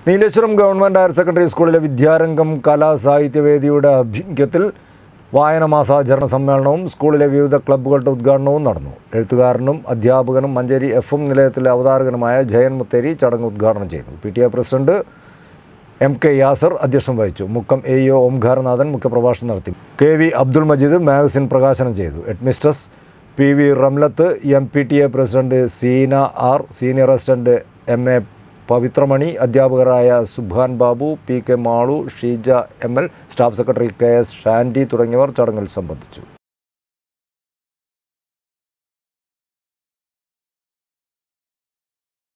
Nileshwaram government higher secondary സ്കൂളിലെ വിദ്യാരംഗം കലാ സാഹിത്യവേദിയുടെ ആഭിമുഖ്യത്തിൽ വായന മാസാചരണ സമ്മേളനവും സ്കൂളിലെ വിവിധ ക്ലബ്ബുകളുടെ ഉദ്ഘാടനവും നടന്നു എഴുത്തുകാരനും അധ്യാപകനും മഞ്ചേരി എഫ് എം നിലയത്തിലെ അവതാരകനുമായ ജയൻ മുത്തേരി ചടങ്ങ് ഉദ്ഘാടനം ചെയ്തു P T A president M K Yasar അധ്യക്ഷം വഹിച്ചു Mukkam A E O Omkaranathan മുഖ്യപ്രഭാഷണം നടത്തി K V Abdul Majeed magazine പ്രകാശനം ചെയ്തു headmistress P V Ramlath M P T A president Seena R senior assistant M A Pavithramani അധ്യാപകരായ Subhan Babu P K Malu Sheeja M L staff secretary K S Shandy തുടങ്ങിയവർ ചടങ്ങിൽ സംബന്ധിച്ചു